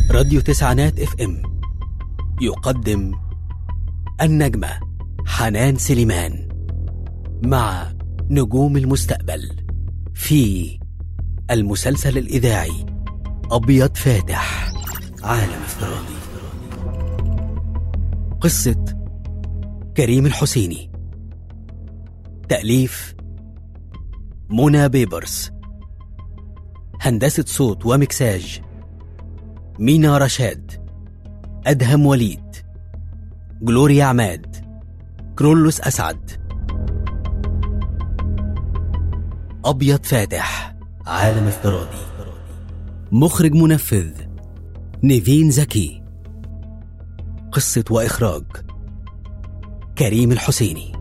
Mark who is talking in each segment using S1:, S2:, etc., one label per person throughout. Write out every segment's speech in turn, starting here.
S1: راديو تسعينات اف ام يقدم النجمة حنان سليمان مع نجوم المستقبل في المسلسل الإذاعي أبيض فاتح عالم افتراضي قصة كريم الحسيني تأليف منى بيبرس هندسة صوت ومكساج مينا رشاد أدهم وليد جلوريا عماد كرولوس أسعد أبيض فاتح عالم افتراضي مخرج منفذ نيفين زكي قصة وإخراج كريم الحسيني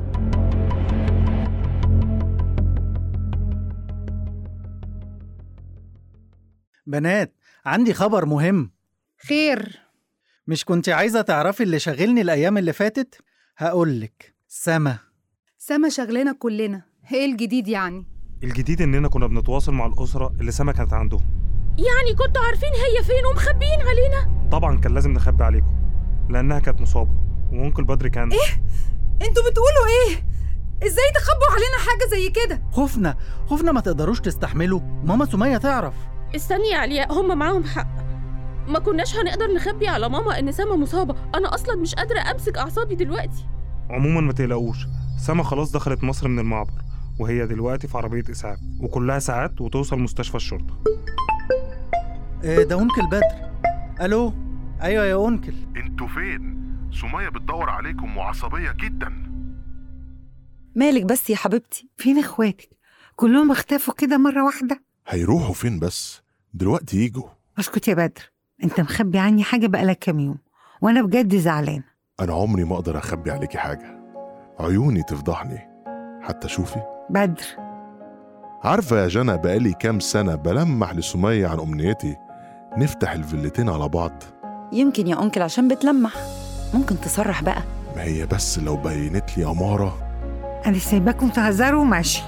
S2: بنات عندي خبر مهم
S3: خير
S2: مش كنت عايزة تعرفي اللي شاغلني الأيام اللي فاتت؟ هقولك سما
S3: سما شغلنا كلنا ايه الجديد يعني
S4: الجديد اننا كنا بنتواصل مع الاسره اللي سما كانت عندهم
S5: يعني كنتوا عارفين هي فين ومخبيين علينا
S4: طبعا كان لازم نخبي عليكم لانها كانت مصابه وانكل بدر كان إيه؟
S3: انتوا بتقولوا ايه ازاي تخبوا علينا حاجه زي كده
S2: خوفنا خوفنا ما تقدروش تستحملوا ماما سمية تعرف
S5: استني يا علياء هم معاهم حق ما كناش هنقدر نخبي على ماما ان سما مصابه انا اصلا مش قادره امسك اعصابي دلوقتي
S4: عموما ما تقلقوش سما خلاص دخلت مصر من المعبر وهي دلوقتي في عربيه اسعاف وكلها ساعات وتوصل مستشفى الشرطه
S2: إيه ده أنكل بدر ألو أيوة يا أنكل
S6: انتوا فين؟ سمية بتدور عليكم وعصبية جدا
S7: مالك بس يا حبيبتي فين اخواتك كلهم اختفوا كده مرة واحدة
S6: هيروحوا فين بس؟ دلوقتي يجوا
S7: اسكت يا بدر انت مخبي عني حاجة بقالك كام يوم وانا بجد زعلان
S6: أنا عمري ما أقدر أخبي عليكي حاجة عيوني تفضحني حتى شوفي
S7: بدر
S6: عارفة يا جنى بقالي كام سنة بلمح لسمية عن أمنيتي نفتح الفيلتين على بعض
S8: يمكن يا أنكل عشان بتلمح ممكن تصرح بقى
S6: ما هي بس لو بينت لي أمارة
S7: انا سايباكم تهزروا وماشي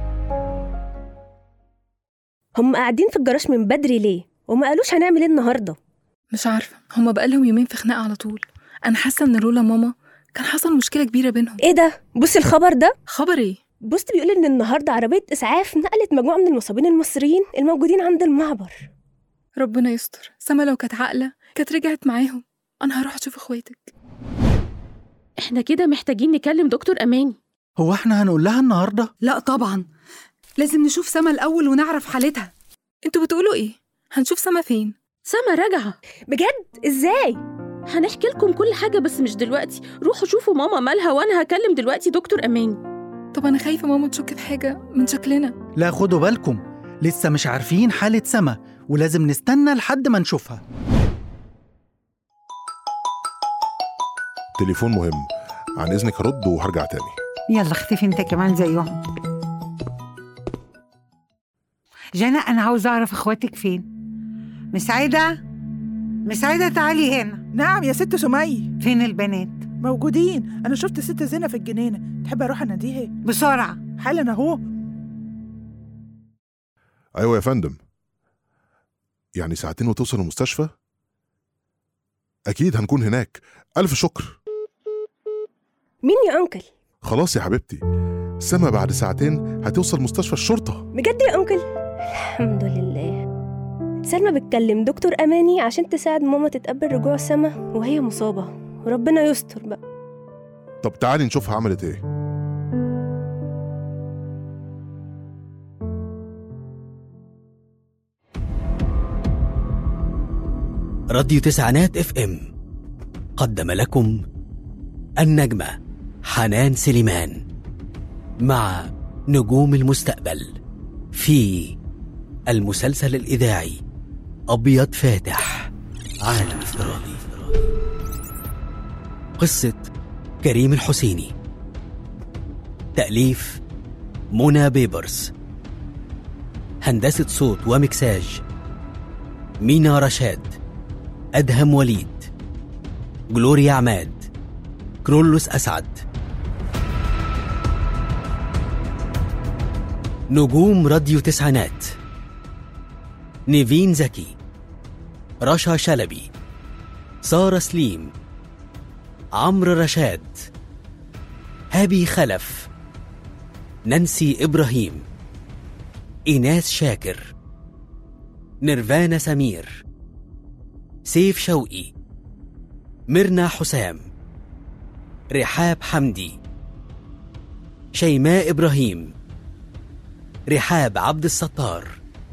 S9: هم قاعدين في الجراج من بدري ليه وما قالوش هنعمل ايه النهارده
S10: مش عارفة هما بقالهم يومين في خناقة على طول أنا حاسة إن لولا ماما كان حصل مشكلة كبيرة بينهم
S9: ايه ده بصي الخبر ده
S10: خبر إيه؟
S9: بوست بيقول ان النهارده عربيه اسعاف نقلت مجموعه من المصابين المصريين الموجودين عند المعبر
S10: ربنا يستر سما لو كانت عاقلة كانت رجعت معاهم أنا هروح أشوف إخواتك
S5: احنا كده محتاجين نكلم دكتور اماني
S2: هو احنا هنقول لها النهاردة؟
S3: لا طبعا لازم نشوف سما الاول ونعرف حالتها
S10: انتوا بتقولوا إيه؟ هنشوف سما فين؟
S5: سما راجعه
S9: بجد ازاي
S5: هنحكي لكم كل حاجه بس مش دلوقتي روحوا شوفوا ماما مالها وانا هكلم دلوقتي دكتور اماني
S10: طب أنا خايفة ماما تشك في حاجة من شكلنا
S2: لا خدوا بالكم لسه مش عارفين حالة سما ولازم نستنى لحد ما نشوفها
S6: تليفون مهم عن إذنك هرد وهرجع تاني
S7: يلا اختفي انت كمان زيهم جنى انا عاوزة اعرف اخواتك فين مسعدة مسعدة تعالي هنا
S11: نعم يا ست سمية
S7: فين البنات
S11: موجودين أنا شفت ست زينة في الجنينة تحب أروح أناديها
S7: بسرعة
S11: حالا أهو
S6: أيوة يا فندم يعني ساعتين وتوصل المستشفى؟ أكيد هنكون هناك ألف شكر
S9: مين يا انكل
S6: خلاص يا حبيبتي سما بعد ساعتين هتوصل مستشفى الشرطة
S9: بجد يا انكل الحمد لله سلمى بتكلم دكتور اماني عشان تساعد ماما تتقبل رجوع سما وهي مصابه وربنا يستر بقى
S6: طب تعالي نشوفها عملت إيه
S1: راديو تسعينات اف ام قدم لكم النجمة حنان سليمان مع نجوم المستقبل في المسلسل الإذاعي أبيض فاتح عالم افتراضي قصة كريم الحسيني تأليف منى بيبرس هندسة صوت ومكساج مينا رشاد أدهم وليد جلوريا عماد كرولوس أسعد نجوم راديو تسعينات نيفين زكي رشا شلبي سارة سليم عمرو رشاد هابي خلف نانسي إبراهيم إيناس شاكر نيرفانا سمير سيف شوقي ميرنا حسام رحاب حمدي شيماء إبراهيم رحاب عبد الستار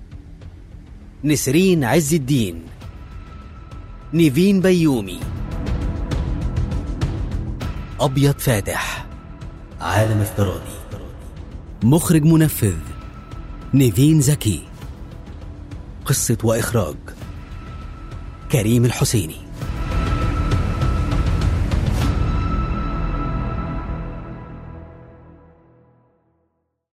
S1: نسرين عز الدين نيفين بيومي أبيض فاتح عالم افتراضي مخرج منفذ نيفين زكي قصة وإخراج كريم الحسيني